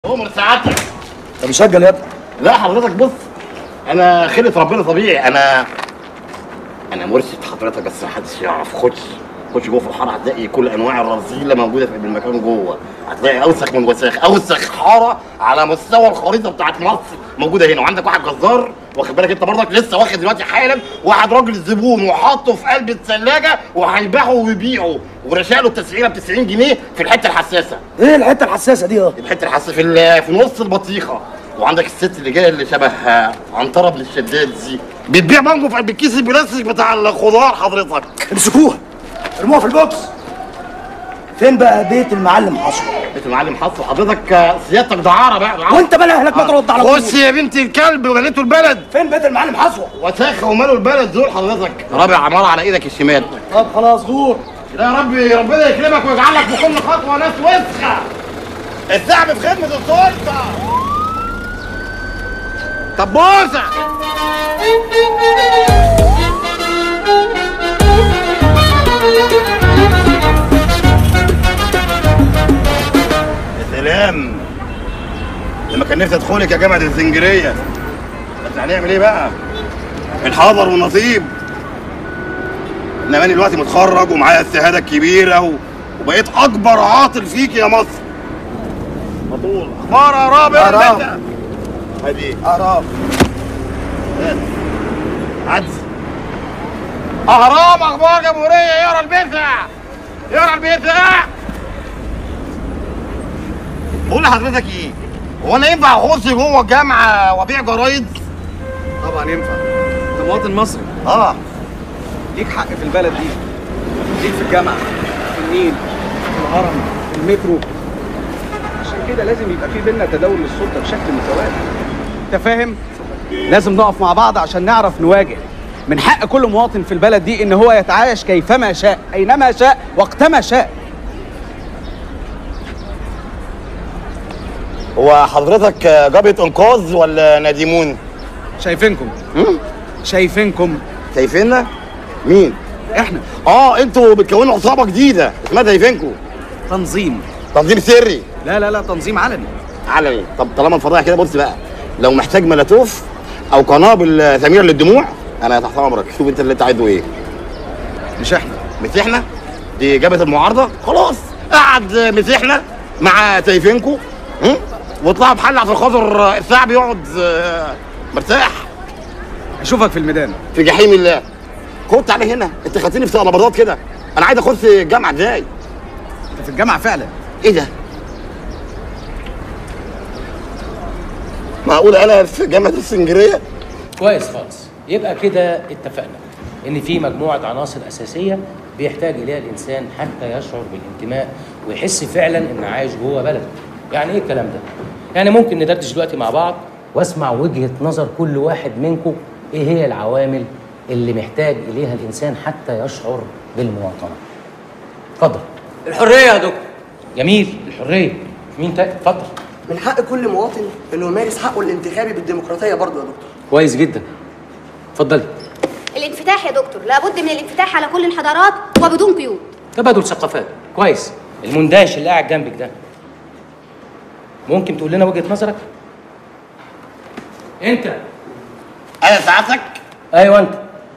عمر سعادتك انت مسجل يا ابني لا حضرتك بص انا خلة ربنا طبيعي انا انا مرشد حضرتك بس محدش يعرف خش خش جوه في الحاره هتلاقي كل انواع الرذيله موجوده في المكان جوه هتلاقي اوسخ من وساخ اوسخ حاره على مستوى الخريطه بتاعت مصر موجوده هنا وعندك واحد جزار واخد بالك انت برضك لسه واخد دلوقتي حالا واحد راجل زبون وحاطه في قلب الثلاجه وهيبيعه ويبيعه ورشاله التسعيره ب 90 جنيه في الحته الحساسه ايه الحته الحساسه دي اه الحته الحساسه في ال- في نص البطيخه وعندك الست اللي جايه اللي شبه آه، عنتره بن الشداد دي بتبيع مانجو في قلب الكيس البلاستيك بتاع الخضار حضرتك امسكوها ارموها في البوكس فين بقى بيت المعلم حصر بيت المعلم حصل حضرتك آه، سيادتك دعاره بقى دعارة. وانت مال اهلك ما ترد على خش طول يا بنت الكلب ومليته البلد فين بيت المعلم حصوه وساخه وماله البلد دول حضرتك رابع عماره على ايدك الشمال طب خلاص غور لا يا ربي ربنا يكرمك ويجعلك في كل خطوه ناس وسخه الشعب في خدمه السلطه طب بوسه يا سلام لما كان نفسي ادخلك يا جامعه الزنجريه بس هنعمل ايه بقى؟ الحذر والنصيب انما انا دلوقتي متخرج ومعايا الشهاده الكبيره و... وبقيت اكبر عاطل فيك يا مصر مطول اخبار يا رابع يا راب. الباشا. ادي اعرف عدس اهرام اخبار جمهوريه يقرا البيثة يقرا البيثة بقول لحضرتك ايه هو انا ينفع اخش جوه الجامعه وابيع جرايد طبعا ينفع انت مواطن مصري اه ليك حق في البلد دي ليك في الجامعه في النيل في الهرم في المترو عشان كده لازم يبقى في بينا تداول للسلطه بشكل متوازي انت فاهم لازم نقف مع بعض عشان نعرف نواجه من حق كل مواطن في البلد دي ان هو يتعايش كيفما شاء اينما شاء وقتما شاء هو حضرتك جبهه انقاذ ولا نادمون شايفينكم شايفينكم شايفيننا مين احنا اه انتوا بتكونوا عصابه جديده اسمها شايفينكم تنظيم تنظيم سري لا لا لا تنظيم علني علني طب طالما الفضايح كده بص بقى لو محتاج ملاتوف او قنابل ثميره للدموع انا تحت امرك شوف انت اللي انت عايزه ايه مش احنا مسيحنا دي جبهه المعارضه خلاص قعد مسيحنا مع سيفينكو هم؟ واطلعوا بحل عشان خاطر الشعب يقعد آه، مرتاح اشوفك في الميدان في جحيم الله خد تعالى هنا انت خدتني في نبضات كده انا عايز اخش الجامعه ازاي انت في الجامعه فعلا ايه ده معقول انا في جامعه السنجريه كويس خالص يبقى كده اتفقنا ان في مجموعه عناصر اساسيه بيحتاج اليها الانسان حتى يشعر بالانتماء ويحس فعلا ان عايش جوه بلد يعني ايه الكلام ده يعني ممكن ندردش دلوقتي مع بعض واسمع وجهه نظر كل واحد منكم ايه هي العوامل اللي محتاج اليها الانسان حتى يشعر بالمواطنه اتفضل الحرية يا دكتور جميل الحريه مين تاني اتفضل من حق كل مواطن انه يمارس حقه الانتخابي بالديمقراطية برضه يا دكتور كويس جدا اتفضلي الانفتاح يا دكتور لابد من الانفتاح على كل الحضارات وبدون قيود تبادل ثقافات كويس المندهش اللي قاعد جنبك ده ممكن تقول لنا وجهة نظرك انت انا ساعتك ايوه انت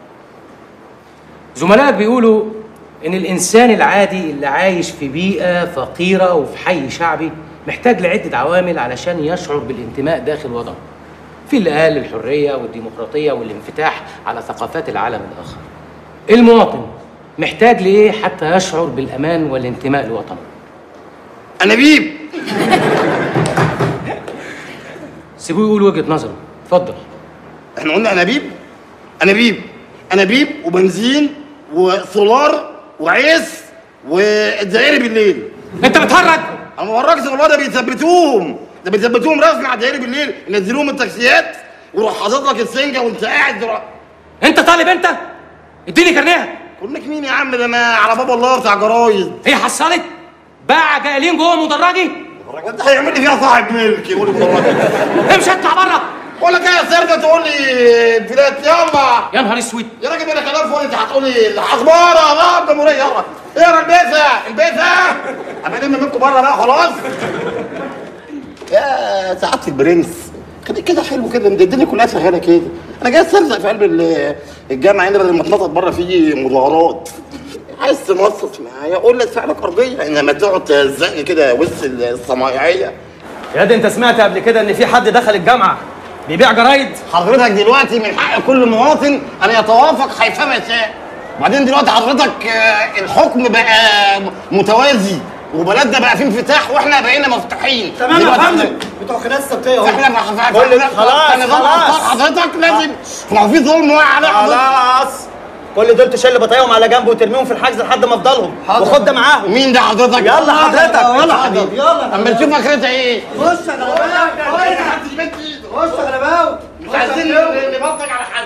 زملائك بيقولوا ان الانسان العادي اللي عايش في بيئة فقيرة وفي حي شعبي محتاج لعدة عوامل علشان يشعر بالانتماء داخل وطنه في اللي قال الحرية والديمقراطية والانفتاح على ثقافات العالم الآخر المواطن محتاج لإيه حتى يشعر بالأمان والانتماء لوطنه انابيب سيبوه يقول وجهة نظره اتفضل احنا قلنا انابيب انابيب انابيب وبنزين وسولار وعيس والدائري بالليل انت بتهرج انا ما بوركش والله ده بيثبتوهم ده بيثبتوهم رسمي على الدائري بالليل ينزلوهم التاكسيات ويروح حاطط لك السنجه وانت قاعد درا- انت طالب انت اديني كارنيهك كلك مين يا عم ده ما على باب الله بتاع جرايد هي حصلت باع جايلين جوه مدرجي انت هيعمل لي فيها صاحب ملك يقول لي مدرج. امشي اطلع بره ولا كده يا سردة تقول لي فلات يلا يا نهار اسود يا راجل انا كلام فوق انت هتقول لي الاخبار يا رب جمهوريه يلا اقرا البيثه البيثه ابقى الم منكم بره بقى خلاص يا سعاده البرنس خليك كده حلو كده ده الدنيا كلها شغاله كده انا جاي استلزق في قلب ال- الجامعه هنا بدل ما اتنطط بره في مظاهرات عايز تنصص معايا قول لي ادفع لك ارضيه انما تقعد تزقني كده وسط الصنايعيه يا دي انت سمعت قبل كده ان في حد دخل الجامعه بيبيع جرايد حضرتك دلوقتي من حق كل مواطن ان يتوافق حيثما يشاء وبعدين دلوقتي حضرتك آه، الحكم بقى متوازي وبلدنا بقى فيه انفتاح واحنا بقينا مفتوحين تمام يا دلوقتي فندم بتوع خناقه السبتيه اهو احنا احنا كل- خلاص، نظام خلاص. أبطال حضرتك لازم ما هو في ظلم واقع على حضرتك خلاص كل دول تشيل بطايقهم على جنب وترميهم في الحجز لحد ما افضلهم وخد ده معاهم مين ده حضرتك؟ يلا حضرتك يلا حضرتك حبيبي يلا اما نشوف اخرتها ايه خش يا غلباوي خش يا غلباوي مش عايزين نبطل على حد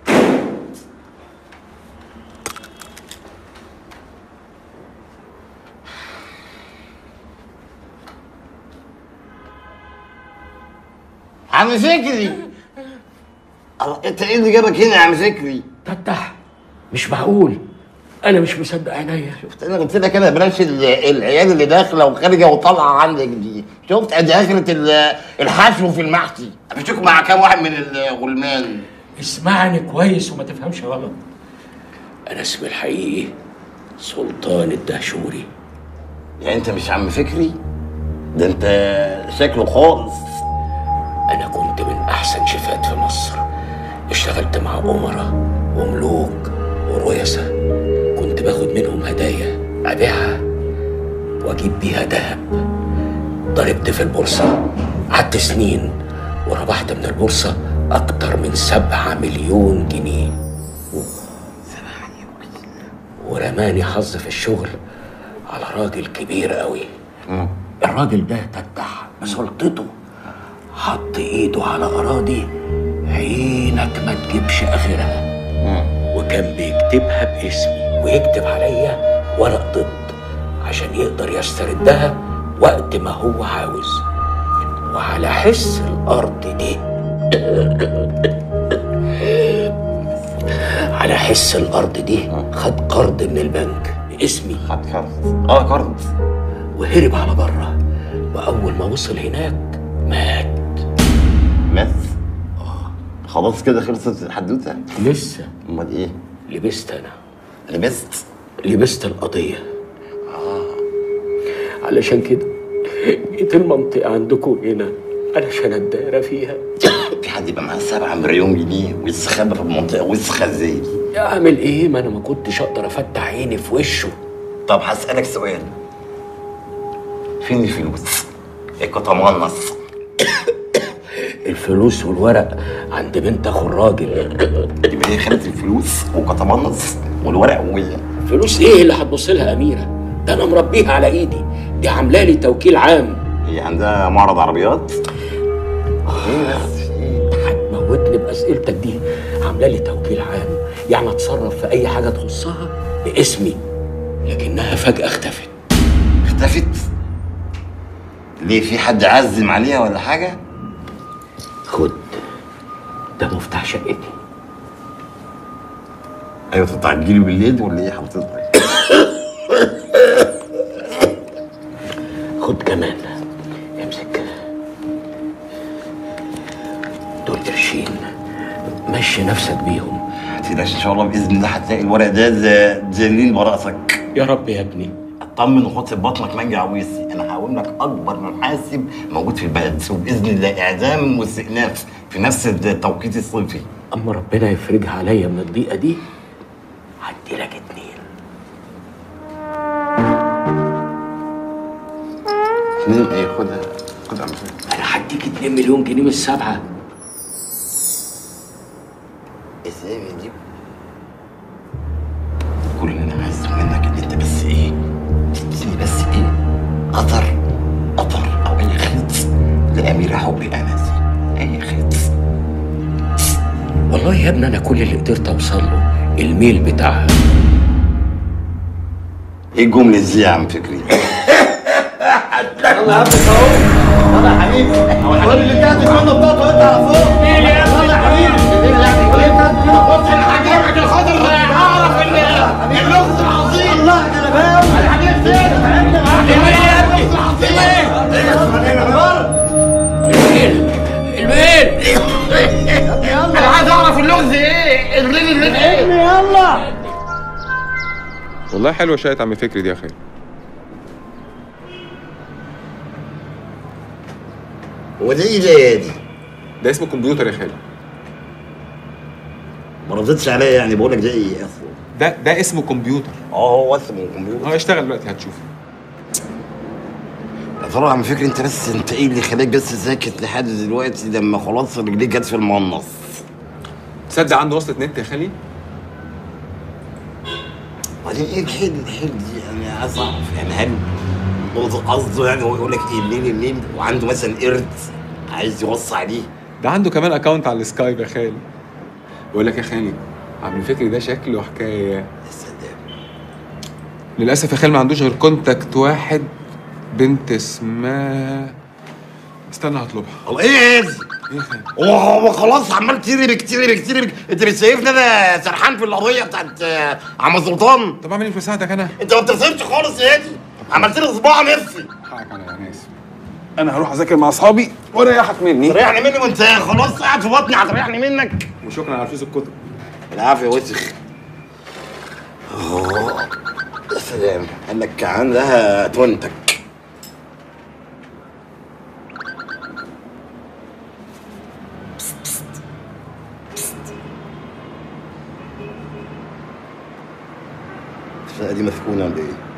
عم فكري الله انت ايه اللي جابك هنا يا عم فكري؟ تفتح مش معقول انا مش مصدق عينيا شفت انا قلت لك انا بلاش ال- العيال اللي داخله وخارجه وطالعه عندك دي شفت ادي اخره ال- الحشو في المحشي ابشوك مع كام واحد من الغلمان اسمعني كويس وما تفهمش غلط انا اسمي الحقيقي سلطان الدهشوري يعني انت مش عم فكري ده انت شكله خالص انا كنت من احسن شيفات في مصر اشتغلت مع امراء وملوك ورؤساء كنت باخد منهم هدايا ابيعها واجيب بيها دهب ضربت في البورصة قعدت سنين وربحت من البورصة أكتر من سبعة مليون جنيه ورماني حظ في الشغل على راجل كبير قوي الراجل ده تتح بسلطته حط ايده على اراضي عينك ما تجيبش اخرها وكان بيكتبها باسمي ويكتب عليا ورق ضد عشان يقدر يستردها وقت ما هو عاوز وعلى حس الارض دي على حس الارض دي خد قرض من البنك باسمي خد كارت اه كارت وهرب على بره واول ما وصل هناك مات مات خلاص كده خلصت الحدوته لسه امال ايه لبست انا لبست لبست القضية علشان كده جيت المنطقة عندكم هنا علشان اتدارى فيها في حد يبقى معاه 7 مليون جنيه ويستخبى في المنطقه وسخه زي دي اعمل ايه ما انا ما كنتش اقدر افتح عيني في وشه طب هسألك سؤال فين الفلوس؟ الكتمانس الفلوس والورق عند بنت اخو الراجل يبقى هي خدت الفلوس وكتمانس والورق وهي فلوس ايه اللي هتبص لها اميرة ده انا مربيها على ايدي دي عامله لي توكيل عام هي عندها معرض عربيات ايه بس ايه هتموتني باسئلتك دي عامله لي توكيل عام يعني اتصرف في اي حاجه تخصها باسمي لكنها فجاه اختفت اختفت ليه في حد عزم عليها ولا حاجه خد ده مفتاح شقتي ايوه تطلع تجيلي بالليل ولا ايه حضرتك خد كمان امسك دول قرشين مشي نفسك بيهم تقلقش ان شاء الله باذن الله هتلاقي الورق ده ز- دليل براسك يا رب يا ابني اطمن وحط في بطنك منجع عويسي انا هقول لك اكبر محاسب موجود في البلد وباذن الله اعدام واستئناف في نفس التوقيت الصيفي اما ربنا يفرجها عليا من الضيقه دي هدي لك اتنين اتنين ايه خدها خدها يا عم فهمي. انا هديك اتنين مليون جنيه من السبعه ازاي دي كل اللي انا عايزه منك ان انت بس ايه تديني بس ايه قطر قطر او اي خيط لاميره حبي انسي اي خيط والله يا ابني انا كل اللي قدرت اوصل له الميل بتاعها ايه الجمله دي يا عم فكري يلا يا عم اهو يلا يا حبيبي كل اللي تحت منه بطاقه وانت على فوق يلا يا حبيبي كل اللي تحت منه بص انا هجيبك الخضر اعرف ان اللغز العظيم الله يا غلباوي الحاجات دي يا ابني الليل انا عايز اعرف اللغز ايه الليل الليل ايه والله حلوه شاية عم فكري دي يا خالد هو ده ايه ده يا دي ده اسمه كمبيوتر يا خالد ما ردتش عليا يعني بقول لك ده ايه اصلا ده ده اسمه كمبيوتر اه هو اسمه كمبيوتر اه اشتغل دلوقتي هتشوف يا ترى عم فكري انت بس انت ايه اللي خلاك بس ساكت لحد دلوقتي لما خلاص رجليك جت في المنص تصدق عنده وصلة نت يا خالي وبعدين ايه الحل الحل دي انا عايز اعرف يعني هل قصده يعني هو يقول لك ايه الليل الليل وعنده مثلا قرد عايز يوصي عليه ده عنده كمان اكونت على السكايب يا خالي بقول لك يا خالي عم فكري ده شكله حكايه يا سلام للاسف يا خالي ما عندوش غير كونتاكت واحد بنت اسمها استنى هطلبها الله ايه يا دي ايه يا خالي هو هو خلاص عمال تيري تيري تيري انت مش شايفني انا سرحان في القضيه بتاعت آه، عم سلطان طب اعمل ايه في مساعدك انا انت ما بترسمش خالص يا دي عملت لي صباع نفسي حقك على يا ناس انا هروح اذاكر مع اصحابي وريحك مني تريحني مني وانت خلاص قاعد في بطني هتريحني منك وشكرا على فلوس الكتب العافيه وسخ اه يا سلام قال لك عندها تونتك بست بست بست. الشقة دي مسكونة ولا ايه؟